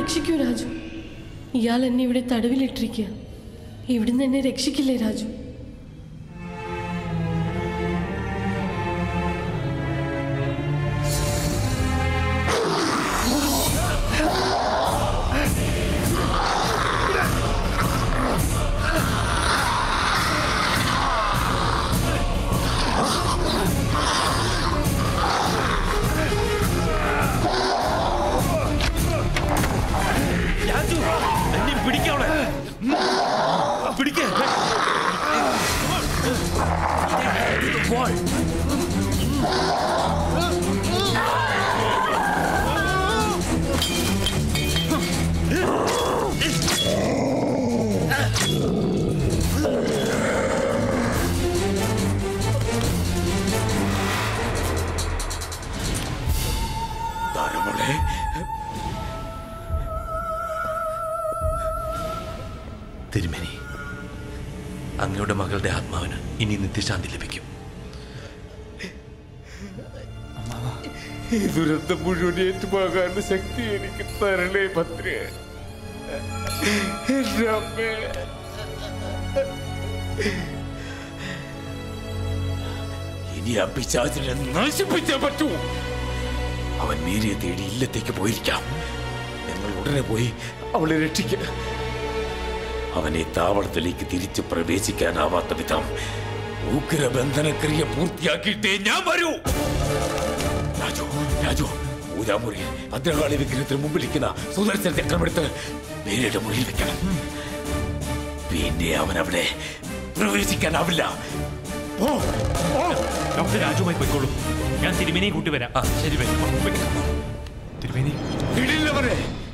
രക്ഷിക്കൂ രാജു ഇയാൾ എന്നെ ഇവിടെ തടവിലിട്ടിരിക്കുക ഇവിടുന്ന് എന്നെ രക്ഷിക്കില്ലേ രാജു രാജു എന്നെ പിടിക്കവളെ പിടിക്ക താരമോളെ തിരുമേനി അങ്ങയുടെ മകളുടെ ആത്മാവിന് ഇനി നിത്യശാന്തി ലഭിക്കും ഈ ദുരന്തം മുഴുവൻ ഏറ്റുപോകാനുള്ള ശക്തി എനിക്ക് തരണേ ഭദ്രേ എന്റെ അമ്മേ ഇനി ആ പിശാചിനെ നശിപ്പിച്ചേ പറ്റൂ അവൻ മീരിയെ തേടി ഇല്ലത്തേക്ക് പോയിരിക്കാം നിങ്ങൾ ഉടനെ പോയി അവളെ രക്ഷിക്കുക അവനെ താവളത്തിലേക്ക് തിരിച്ചു പ്രവേശിക്കാനാവാത്ത വിധം ഉഗ്രബന്ധനക്രിയ പൂർത്തിയാക്കിയിട്ടേ ഞാൻ വരൂ രാജു രാജു പൂജാമുറി ഭദ്രകാളി വിഗ്രഹത്തിന് മുമ്പിലിരിക്കുന്ന സുദർശന ചക്രമെടുത്ത് മേരിയുടെ മുറിയിൽ വെക്കണം പിന്നെ അവൻ അവിടെ പ്രവേശിക്കാനാവില്ല ഓ ഡോക്ടർ രാജുമായി പോയിക്കോളൂ ഞാൻ തിരുമേനിയെ കൂട്ടി വരാം ആ ശരി വരും തിരുമേനി ഇടില്ലവരെ